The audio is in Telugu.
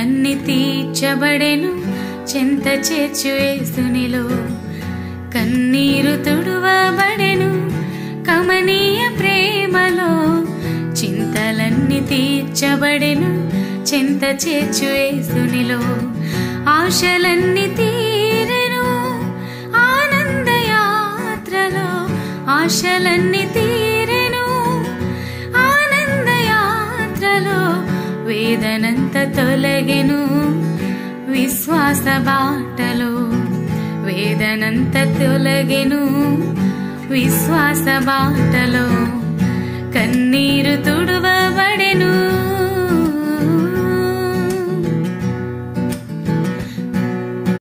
చింతలన్నీ తీర్చబడెను చింత చేర్చు యేసునిలో కన్నీరు తుడువబడెను కమనీయ ప్రేమలో చింతలన్నీ తీర్చబడెను చింత చేర్చు యేసునిలో ఆశలన్నీ తీరెను ఆనందయాత్రలో ఆశలన్నీ తీరెను ఆనందయాత్రలో వేదనంత తొలగెను విశ్వాస బాటలో వేదనంత తొలగెను విశ్వాస బాటలో కన్నీరు తుడువబడెను